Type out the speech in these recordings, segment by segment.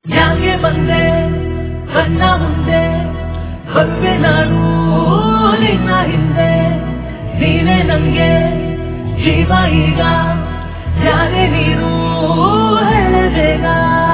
ಯಾಕೆ ಬಂದೆ ಕಣ್ಣ ಮುಂದೆ ಬಂದೆ ನಾನು ನಿನ್ನ ಹಿಂದೆ ನೀನೆ ನಂಗೆ ಜೀವ ಈಗ ಯಾರೇ ನೀನು ಹೇಳಬೇಗ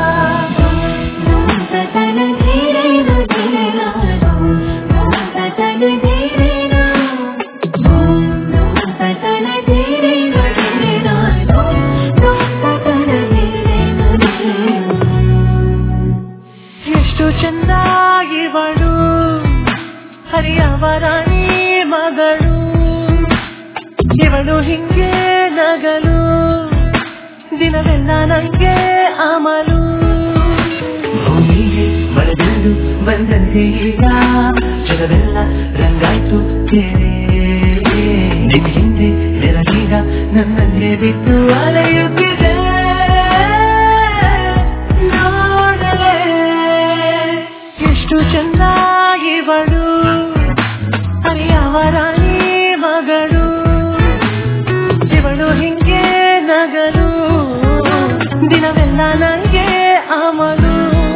ಎಷ್ಟು ಚೆನ್ನಾಗಿವಳು ಹರಿಯವರ ಈ ಮಗಳು ಇವಳು ಹಿಂಗೆ ನಗಲು ದಿನವೆಲ್ಲ ನಂಗೆ ಅಮಲು ಭೂಮಿಗೆ ಮಳೆಬಿಲ್ಲು ಬಂದಂತೆ ಈಗ ಜಗವೆಲ್ಲ ರಂಗಾಯ್ತು ಬೇರೆ ನಿನ್ನ ಹಿಂದೆ ನೆರಳೀಗ ನನ್ನನ್ನೇ ಬಿಟ್ಟು ಅಲೆಯುತ್ತಿದೆ ನೋಡಲೇ ಎಷ್ಟು ಚೆನ್ನಾಗಿವಳು ಹರಿಯವರ ಈ ಮಗಳು ಇವಳು ಹಿಂಗೆ ನಗಲು ದಿನವೆಲ್ಲ ನಂಗೆ ಅಮಲು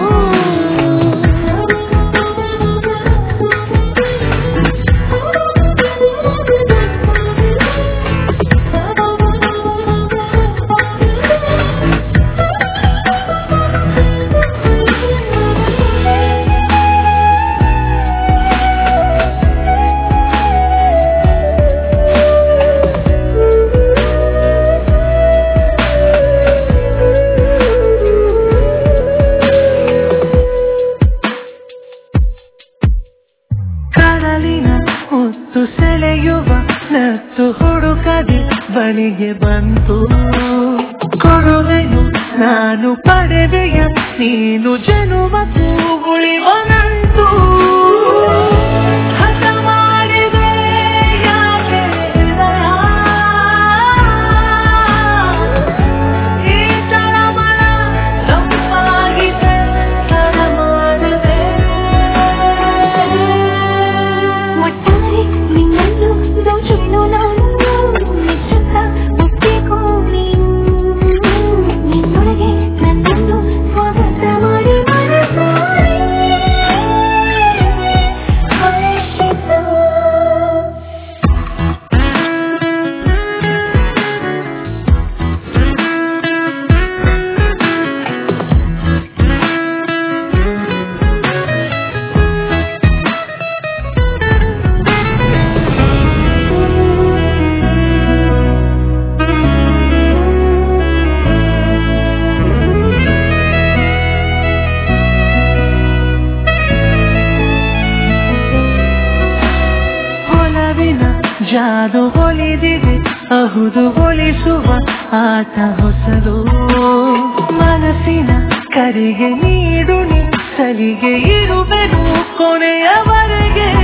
ಕಡಲಿನ ಮುತ್ತು ಸೆಳೆಯುವ ನತ್ತು ಹುಡುಕದೆ ಬಳಿಗೆ ಬಂತು ಕೊಡುವೆನು ನಾನು ಪಡೆವೆಯ ನೀನು ಜನುಮ ಉಳಿವನಂತು ಹಠ ಮಾಡಿದೆ ಯಾಕೆ ಹೃದಯ? ಈ ತಳಮಳ ತಂಪಾಗಿದೆ ತಡ ಮಾಡದೆ ಒಟ್ಟಾರೆ ನಿನ್ನನ್ನು ದೋಚುವೆನು ನಾನು ನಿಶ್ಚಿತ ಒಪ್ಪಿಕೋ ನೀನು ನಿನ್ನೊಳಗೆ ನನ್ನನ್ನು ಸ್ವಾಗತ ಮಾಡಿ ಮನಸಾರೆ ಹರ್ಷಿಸು. ಒಲವಿನ ಜಾದು ಒಲಿದಿದೆ ಅಹುದು ಒಲಿಸುವ ಆಟ ಹೊಸದು ಮನಸ್ಸಿನ ಕರೆಗೆ ನೀಡು ನೀ ಸಲಿಗೆ ಇರುವೆನು ಕೊನೆಯವರೆಗೆ